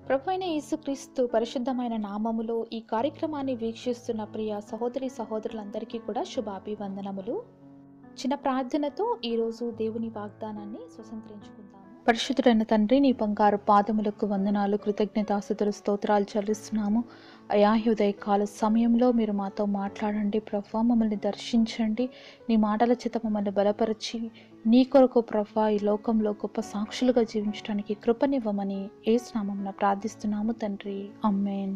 ప్రభు అయిన యేసుక్రీస్తు పరిశుద్ధమైన నామములో ఈ కార్యక్రమాన్ని వీక్షిస్తున్న ప్రియ సహోదరి సహోదరులందరికీ కూడా శుభాభివందనములు చిన్న ప్రార్థనతో ఈరోజు దేవుని వాగ్దానాన్ని స్వతంత్రించుకుందాము పరిశుద్ధుడైన తండ్రి నీ బంగారు పాదములకు వందనాలు కృతజ్ఞతాస్తుతులు స్తోత్రాలు చెల్లిస్తున్నాము అయా ఈ ఉదయకాల సమయంలో మీరు మాతో మాట్లాడండి ప్రభా మమ్మల్ని దర్శించండి నీ మాటల చేత మమ్మల్ని బలపరిచి నీ కొరకు ప్రభా ఈ లోకంలో గొప్ప సాక్షులుగా జీవించడానికి కృపనివ్వమని ఏసునామంన ప్రార్థిస్తున్నాము తండ్రి అమ్మేన్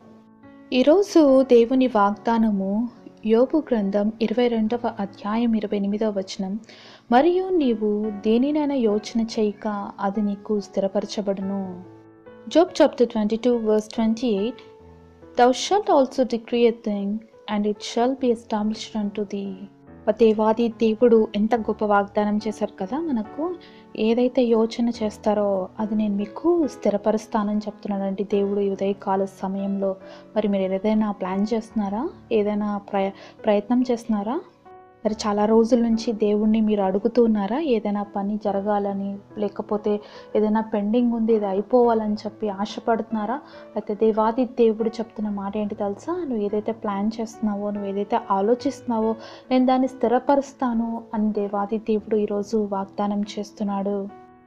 ఈరోజు దేవుని వాగ్దానము యోబు గ్రంథం ఇరవై రెండవ అధ్యాయం ఇరవై ఎనిమిదవ వచనం మరియు నీవు దేనినైనా యోచన చేయక అది నీకు స్థిరపరచబడును Job chapter twenty two verse twenty eight thou shall also decree a thing and it shall be established unto the దేవాది దేవుడు ఎంత గొప్ప వాగ్దానం చేశారు కదా మనకు ఏదైతే యోచన చేస్తారో అది నేను మీకు స్థిరపరుస్తానని చెప్తున్నానండి దేవుడు ఈ ఉదయకాల సమయంలో మరి మీరు ఏదైనా ప్లాన్ చేస్తున్నారా ఏదైనా ప్రయ ప్రయత్నం చేస్తున్నారా మరి చాలా రోజుల నుంచి దేవుణ్ణి మీరు అడుగుతున్నారా ఏదైనా పని జరగాలని లేకపోతే ఏదైనా పెండింగ్ ఉంది ఇది అయిపోవాలని చెప్పి ఆశపడుతున్నారా అయితే దేవాది దేవుడు చెప్తున్న మాట ఏంటి తెలుసా నువ్వు ఏదైతే ప్లాన్ చేస్తున్నావో నువ్వు ఏదైతే ఆలోచిస్తున్నావో నేను దాన్ని స్థిరపరుస్తాను అని దేవాది దేవుడు ఈరోజు వాగ్దానం చేస్తున్నాడు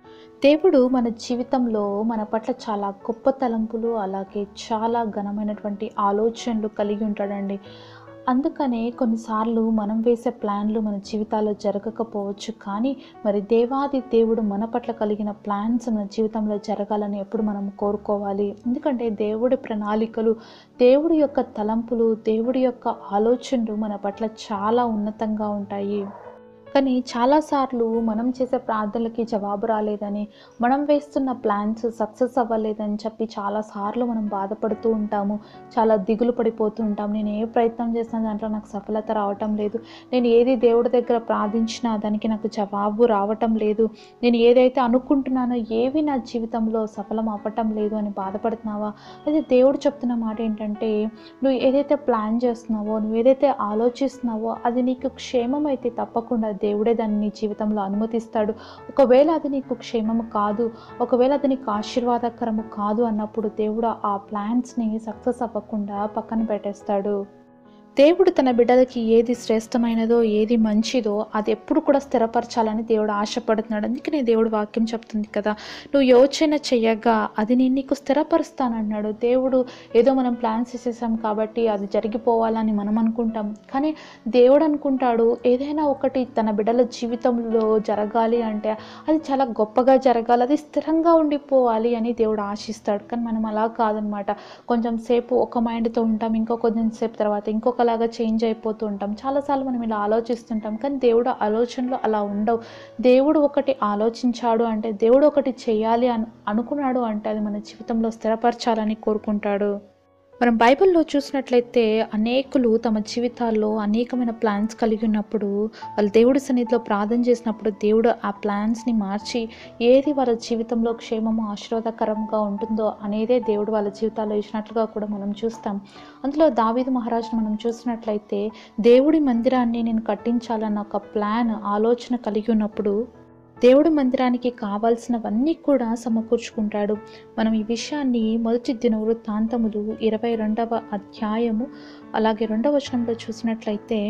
దేవుడు మన జీవితంలో మన పట్ల చాలా గొప్ప తలంపులు అలాగే చాలా ఘనమైనటువంటి ఆలోచనలు కలిగి ఉంటాడండి అందుకనే కొన్నిసార్లు మనం వేసే ప్లాన్లు మన జీవితాల్లో జరగకపోవచ్చు కానీ మరి దేవాది దేవుడు మన పట్ల కలిగిన ప్లాన్స్ మన జీవితంలో జరగాలని ఎప్పుడు మనం కోరుకోవాలి ఎందుకంటే దేవుడి ప్రణాళికలు దేవుడి యొక్క తలంపులు దేవుడి యొక్క ఆలోచనలు మన పట్ల చాలా ఉన్నతంగా ఉంటాయి కానీ చాలాసార్లు మనం చేసే ప్రార్థనలకి జవాబు రాలేదని మనం వేస్తున్న ప్లాన్స్ సక్సెస్ అవ్వలేదని చెప్పి చాలాసార్లు మనం బాధపడుతూ ఉంటాము చాలా దిగులు పడిపోతూ ఉంటాము నేను ఏ ప్రయత్నం చేసిన దాంట్లో నాకు సఫలత రావటం లేదు నేను ఏది దేవుడి దగ్గర ప్రార్థించినా దానికి నాకు జవాబు రావటం లేదు నేను ఏదైతే అనుకుంటున్నానో ఏవి నా జీవితంలో సఫలం అవ్వటం లేదు అని బాధపడుతున్నావా అయితే దేవుడు చెప్తున్న మాట ఏంటంటే నువ్వు ఏదైతే ప్లాన్ చేస్తున్నావో నువ్వు ఏదైతే ఆలోచిస్తున్నావో అది నీకు క్షేమం అయితే తప్పకుండా దేవుడే దాన్ని నీ జీవితంలో అనుమతిస్తాడు ఒకవేళ అది నీకు క్షేమము కాదు ఒకవేళ అది నీకు ఆశీర్వాదకరము కాదు అన్నప్పుడు దేవుడు ఆ ప్లాన్స్ని సక్సెస్ అవ్వకుండా పక్కన పెట్టేస్తాడు దేవుడు తన బిడ్డలకి ఏది శ్రేష్టమైనదో ఏది మంచిదో అది ఎప్పుడు కూడా స్థిరపరచాలని దేవుడు ఆశపడుతున్నాడు అందుకనే దేవుడు వాక్యం చెప్తుంది కదా నువ్వు యోచన చెయ్యగా అది నేను నీకు స్థిరపరుస్తానన్నాడు దేవుడు ఏదో మనం ప్లాన్స్ చేసేసాం కాబట్టి అది జరిగిపోవాలని మనం అనుకుంటాం కానీ దేవుడు అనుకుంటాడు ఏదైనా ఒకటి తన బిడ్డల జీవితంలో జరగాలి అంటే అది చాలా గొప్పగా జరగాలి అది స్థిరంగా ఉండిపోవాలి అని దేవుడు ఆశిస్తాడు కానీ మనం అలా కాదనమాట కొంచెం సేపు ఒక మైండ్తో ఉంటాం ఇంకో కొంచెం సేపు తర్వాత ఇంకొకలాగా చేంజ్ అయిపోతూ ఉంటాం చాలాసార్లు మనం ఇలా ఆలోచిస్తుంటాం కానీ దేవుడు ఆలోచనలు అలా ఉండవు దేవుడు ఒకటి ఆలోచించాడు అంటే దేవుడు ఒకటి చేయాలి అని అనుకున్నాడు అంటే అది మన జీవితంలో స్థిరపరచాలని కోరుకుంటాడు మనం బైబిల్లో చూసినట్లయితే అనేకులు తమ జీవితాల్లో అనేకమైన ప్లాన్స్ కలిగి ఉన్నప్పుడు వాళ్ళు దేవుడి సన్నిధిలో ప్రార్థన చేసినప్పుడు దేవుడు ఆ ప్లాన్స్ని మార్చి ఏది వాళ్ళ జీవితంలో క్షేమము ఆశీర్వాదకరంగా ఉంటుందో అనేదే దేవుడు వాళ్ళ జీవితాల్లో ఇచ్చినట్లుగా కూడా మనం చూస్తాం అందులో దావీదు మహారాజును మనం చూసినట్లయితే దేవుడి మందిరాన్ని నేను కట్టించాలన్న ఒక ప్లాన్ ఆలోచన కలిగి ఉన్నప్పుడు దేవుడి మందిరానికి కావాల్సినవన్నీ కూడా సమకూర్చుకుంటాడు మనం ఈ విషయాన్ని మొదటి దినవృత్తాంతములు ఇరవై రెండవ అధ్యాయము అలాగే రెండవ వచనంలో చూసినట్లయితే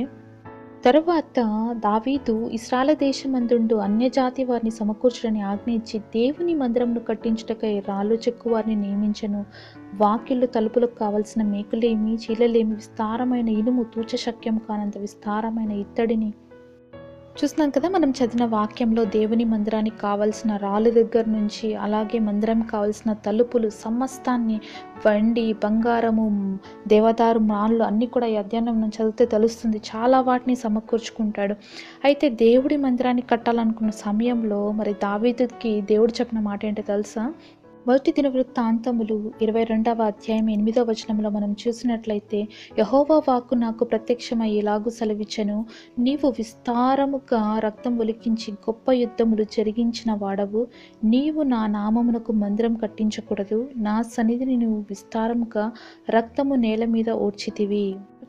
తరువాత దావీదు ఇస్రాల దేశమందుండు అన్యజాతి వారిని సమకూర్చుడని ఆజ్ఞయించి దేవుని మందిరంను కట్టించుటకై రాళ్ళు చెక్కు వారిని నియమించను వాకిళ్ళు తలుపులకు కావలసిన మేకులేమి చీలలేమి విస్తారమైన ఇనుము తూచశక్యం కానంత విస్తారమైన ఇత్తడిని చూస్తున్నాం కదా మనం చదివిన వాక్యంలో దేవుని మందిరానికి కావలసిన రాళ్ళ దగ్గర నుంచి అలాగే మందిరం కావలసిన తలుపులు సమస్తాన్ని వెండి బంగారము దేవదారు మాళ్ళు అన్నీ కూడా ఈ అధ్యయనం చదివితే తెలుస్తుంది చాలా వాటిని సమకూర్చుకుంటాడు అయితే దేవుడి మందిరాన్ని కట్టాలనుకున్న సమయంలో మరి దావీదుకి దేవుడు చెప్పిన మాట ఏంటో తెలుసా మొదటి దినవృత్తాంతములు ఇరవై రెండవ అధ్యాయం ఎనిమిదవ వచనంలో మనం చూసినట్లయితే యహోవా వాక్కు నాకు ప్రత్యక్షమై ఇలాగు సెలవిచ్చను నీవు విస్తారముగా రక్తం ఒలికించి గొప్ప యుద్ధములు జరిగించిన వాడవు నీవు నా నామమునకు మందిరం కట్టించకూడదు నా సన్నిధిని నువ్వు విస్తారముగా రక్తము నేల మీద ఓడ్చితివి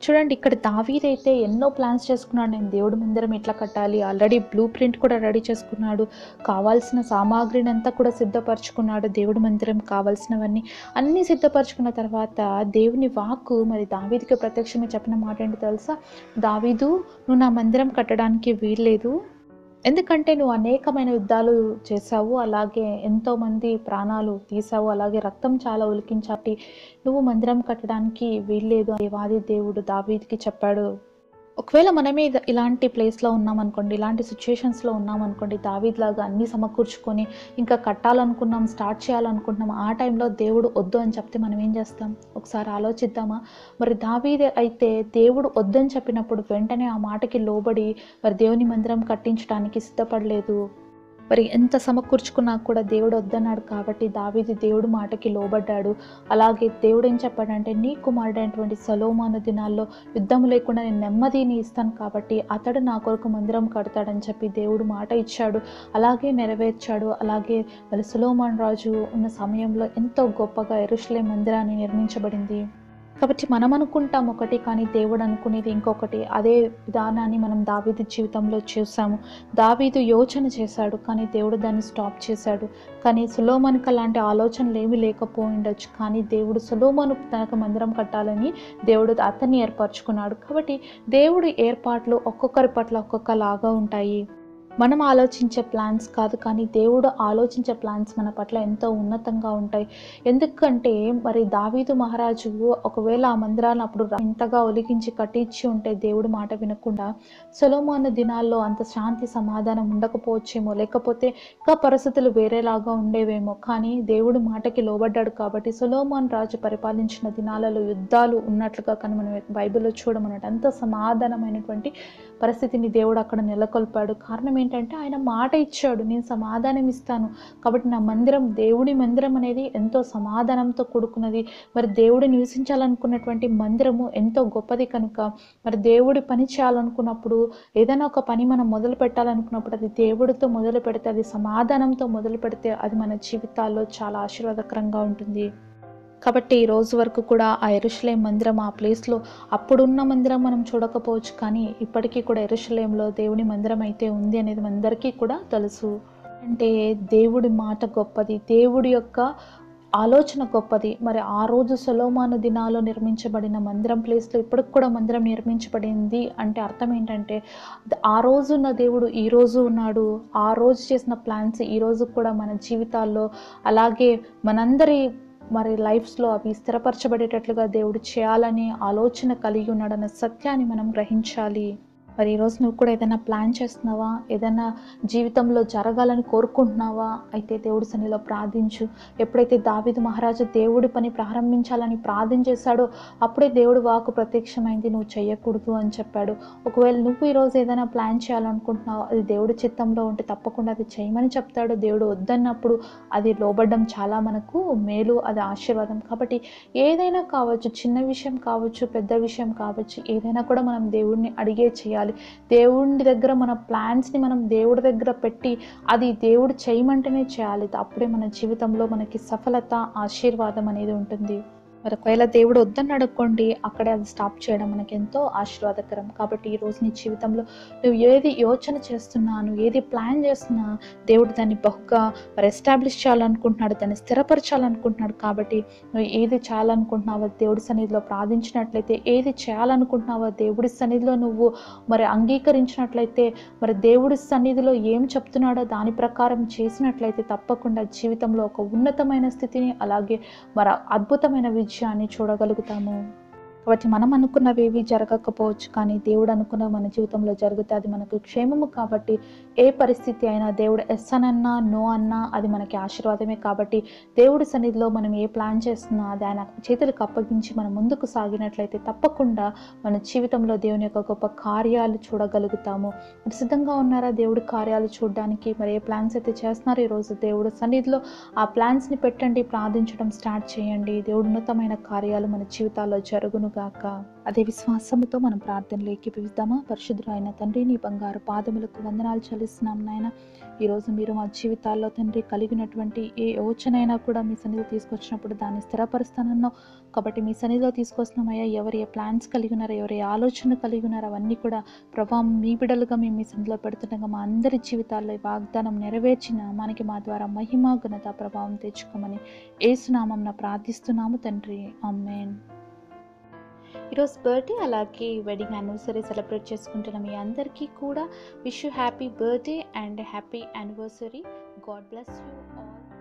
చూడండి ఇక్కడ దావీదైతే ఎన్నో ప్లాన్స్ చేసుకున్నాడు నేను దేవుడి మందిరం ఎట్లా కట్టాలి ఆల్రెడీ బ్లూ ప్రింట్ కూడా రెడీ చేసుకున్నాడు కావాల్సిన సామాగ్రిని అంతా కూడా సిద్ధపరచుకున్నాడు దేవుడి మందిరం కావాల్సినవన్నీ అన్నీ సిద్ధపరచుకున్న తర్వాత దేవుని వాక్కు మరి దావీదికి ప్రత్యక్షమే చెప్పిన మాట ఏంటి తెలుసా దావీదు నువ్వు నా మందిరం కట్టడానికి వీల్లేదు ఎందుకంటే నువ్వు అనేకమైన యుద్ధాలు చేశావు అలాగే ఎంతోమంది ప్రాణాలు తీసావు అలాగే రక్తం చాలా ఉలికించాటి నువ్వు మందిరం కట్టడానికి వీల్లేదు దేవాది దేవుడు దావీదికి చెప్పాడు ఒకవేళ మనమే ఇద- ఇలాంటి ప్లేస్లో ఉన్నామనుకోండి ఇలాంటి సిచ్యుయేషన్స్లో ఉన్నామనుకోండి దావీద్ లాగా అన్నీ సమకూర్చుకొని ఇంకా కట్టాలనుకున్నాం స్టార్ట్ చేయాలనుకుంటున్నాం ఆ టైంలో దేవుడు వద్దు అని చెప్తే మనం ఏం చేస్తాం ఒకసారి ఆలోచిద్దామా మరి దావీదే అయితే దేవుడు వద్దని చెప్పినప్పుడు వెంటనే ఆ మాటకి లోబడి మరి దేవుని మందిరం కట్టించడానికి సిద్ధపడలేదు మరి ఎంత సమకూర్చుకున్నా కూడా దేవుడు వద్దన్నాడు కాబట్టి దావీది దేవుడు మాటకి లోబడ్డాడు అలాగే దేవుడు ఏం చెప్పాడంటే నీ కుమారుడైనటువంటి సలోమాను దినాల్లో యుద్ధం లేకుండా నేను నెమ్మదిని ఇస్తాను కాబట్టి అతడు నా కొరకు మందిరం కడతాడని చెప్పి దేవుడు మాట ఇచ్చాడు అలాగే నెరవేర్చాడు అలాగే మరి సులోమాన్ రాజు ఉన్న సమయంలో ఎంతో గొప్పగా ఎరుషులే మందిరాన్ని నిర్మించబడింది కాబట్టి మనం అనుకుంటాం ఒకటి కానీ దేవుడు అనుకునేది ఇంకొకటి అదే విధానాన్ని మనం దావీదు జీవితంలో చూసాము దావీదు యోచన చేశాడు కానీ దేవుడు దాన్ని స్టాప్ చేశాడు కానీ సులోమన్కి అలాంటి ఆలోచనలు ఏమీ లేకపోయిండొచ్చు కానీ దేవుడు సులోమను తనకు మందిరం కట్టాలని దేవుడు అతన్ని ఏర్పరచుకున్నాడు కాబట్టి దేవుడి ఏర్పాట్లు ఒక్కొక్కరి పట్ల ఒక్కొక్కలాగా ఉంటాయి మనం ఆలోచించే ప్లాన్స్ కాదు కానీ దేవుడు ఆలోచించే ప్లాన్స్ మన పట్ల ఎంతో ఉన్నతంగా ఉంటాయి ఎందుకంటే మరి దావీదు మహారాజు ఒకవేళ ఆ మందిరాన్ని అప్పుడు ఇంతగా ఒలిగించి కట్టించి ఉంటే దేవుడు మాట వినకుండా సొలోమోను దినాల్లో అంత శాంతి సమాధానం ఉండకపోవచ్చేమో లేకపోతే ఇంకా పరిస్థితులు వేరేలాగా ఉండేవేమో కానీ దేవుడు మాటకి లోబడ్డాడు కాబట్టి సొలోమోన్ రాజు పరిపాలించిన దినాలలో యుద్ధాలు ఉన్నట్లుగా కానీ మనం బైబిల్లో చూడమన్నట్టు అంత సమాధానమైనటువంటి పరిస్థితిని దేవుడు అక్కడ నెలకొల్పాడు కారణం ఏంటంటే ఆయన మాట ఇచ్చాడు నేను సమాధానం ఇస్తాను కాబట్టి నా మందిరం దేవుడి మందిరం అనేది ఎంతో సమాధానంతో కూడుకున్నది మరి దేవుడు నివసించాలనుకున్నటువంటి మందిరము ఎంతో గొప్పది కనుక మరి దేవుడి పని చేయాలనుకున్నప్పుడు ఏదైనా ఒక పని మనం మొదలు పెట్టాలనుకున్నప్పుడు అది దేవుడితో మొదలు పెడితే అది సమాధానంతో మొదలు పెడితే అది మన జీవితాల్లో చాలా ఆశీర్వాదకరంగా ఉంటుంది కాబట్టి ఈ రోజు వరకు కూడా ఆ ఎరుషలేం మందిరం ఆ ప్లేస్లో అప్పుడున్న మందిరం మనం చూడకపోవచ్చు కానీ ఇప్పటికీ కూడా ఎరుషలేంలో దేవుని మందిరం అయితే ఉంది అనేది మనందరికీ కూడా తెలుసు అంటే దేవుడి మాట గొప్పది దేవుడి యొక్క ఆలోచన గొప్పది మరి ఆ రోజు సొలోమాను దినాల్లో నిర్మించబడిన మందిరం ప్లేస్లో ఇప్పటికి కూడా మందిరం నిర్మించబడింది అంటే అర్థం ఏంటంటే ఆ రోజు ఉన్న దేవుడు ఈ రోజు ఉన్నాడు ఆ రోజు చేసిన ప్లాన్స్ ఈ రోజు కూడా మన జీవితాల్లో అలాగే మనందరి మరి లైఫ్స్లో అవి స్థిరపరచబడేటట్లుగా దేవుడు చేయాలని ఆలోచన కలిగి ఉన్నాడన్న సత్యాన్ని మనం గ్రహించాలి మరి ఈరోజు నువ్వు కూడా ఏదైనా ప్లాన్ చేస్తున్నావా ఏదైనా జీవితంలో జరగాలని కోరుకుంటున్నావా అయితే దేవుడి సన్నిలో ప్రార్థించు ఎప్పుడైతే దావిదు మహారాజు దేవుడి పని ప్రారంభించాలని ప్రార్థన చేశాడో అప్పుడే దేవుడు వాకు ప్రత్యక్షమైంది నువ్వు చేయకూడదు అని చెప్పాడు ఒకవేళ నువ్వు ఈరోజు ఏదైనా ప్లాన్ చేయాలనుకుంటున్నావు అది దేవుడి చిత్తంలో ఉంటే తప్పకుండా అది చేయమని చెప్తాడు దేవుడు వద్దన్నప్పుడు అది లోబడ్డం చాలా మనకు మేలు అది ఆశీర్వాదం కాబట్టి ఏదైనా కావచ్చు చిన్న విషయం కావచ్చు పెద్ద విషయం కావచ్చు ఏదైనా కూడా మనం దేవుడిని అడిగే చేయాలి దేవుడి దగ్గర మన ప్లాన్స్ని మనం దేవుడి దగ్గర పెట్టి అది దేవుడు చేయమంటేనే చేయాలి అప్పుడే మన జీవితంలో మనకి సఫలత ఆశీర్వాదం అనేది ఉంటుంది మరి ఒకవేళ దేవుడు వద్దని అడుక్కోండి అక్కడే అది స్టాప్ చేయడం మనకి ఎంతో ఆశీర్వాదకరం కాబట్టి ఈ రోజు నీ జీవితంలో నువ్వు ఏది యోచన చేస్తున్నా నువ్వు ఏది ప్లాన్ చేస్తున్నా దేవుడు దాన్ని బహుగా మరి ఎస్టాబ్లిష్ చేయాలనుకుంటున్నాడు దాన్ని స్థిరపరచాలనుకుంటున్నాడు కాబట్టి నువ్వు ఏది చేయాలనుకుంటున్నావో దేవుడి సన్నిధిలో ప్రార్థించినట్లయితే ఏది చేయాలనుకుంటున్నావో దేవుడి సన్నిధిలో నువ్వు మరి అంగీకరించినట్లయితే మరి దేవుడి సన్నిధిలో ఏం చెప్తున్నాడో దాని ప్రకారం చేసినట్లయితే తప్పకుండా జీవితంలో ఒక ఉన్నతమైన స్థితిని అలాగే మరి అద్భుతమైన విజయాన్ని చూడగలుగుతాము కాబట్టి మనం అనుకున్నవేవి జరగకపోవచ్చు కానీ దేవుడు అనుకున్న మన జీవితంలో జరిగితే అది మనకు క్షేమము కాబట్టి ఏ పరిస్థితి అయినా దేవుడు ఎస్ అనన్నా నో అన్నా అది మనకి ఆశీర్వాదమే కాబట్టి దేవుడి సన్నిధిలో మనం ఏ ప్లాన్ చేస్తున్నా అది ఆయన చేతులకు అప్పగించి మనం ముందుకు సాగినట్లయితే తప్పకుండా మన జీవితంలో దేవుని యొక్క గొప్ప కార్యాలు చూడగలుగుతాము మరి సిద్ధంగా ఉన్నారా దేవుడి కార్యాలు చూడడానికి మరి ఏ ప్లాన్స్ అయితే చేస్తున్నారో ఈరోజు దేవుడు సన్నిధిలో ఆ ప్లాన్స్ని పెట్టండి ప్రార్థించడం స్టార్ట్ చేయండి దేవుడు ఉన్నతమైన కార్యాలు మన జీవితాల్లో జరుగును గాక అదే విశ్వాసముతో మనం ప్రార్థనలు ఏకీపిద్దామా పరిశుద్ధుడు అయిన తండ్రి నీ బంగారు పాదములకు వందనాలు చెల్లిస్తున్నాం నాయన ఈరోజు మీరు మా జీవితాల్లో తండ్రి కలిగినటువంటి ఏ యోచనైనా కూడా మీ సన్నిధిలో తీసుకొచ్చినప్పుడు దాన్ని స్థిరపరుస్తానన్నావు కాబట్టి మీ సన్నిధిలో తీసుకొస్తున్నామయ్యా ఎవరు ఏ ప్లాన్స్ కలిగి ఉన్నారో ఎవరు ఏ ఆలోచన కలిగి ఉన్నారో అవన్నీ కూడా ప్రభావం మీ బిడలుగా మేము మీ సన్నిధిలో పెడుతుండగా మా అందరి జీవితాల్లో ఈ వాగ్దానం నెరవేర్చిన మనకి మా ద్వారా మహిమ ఘనత ప్రభావం తెచ్చుకోమని ఏసునామం ప్రార్థిస్తున్నాము తండ్రి అమ్మేన్ ఈరోజు బర్త్డే అలాగే వెడ్డింగ్ యానివర్సరీ సెలబ్రేట్ చేసుకుంటున్న మీ అందరికీ కూడా wish you happy birthday and happy anniversary God bless you all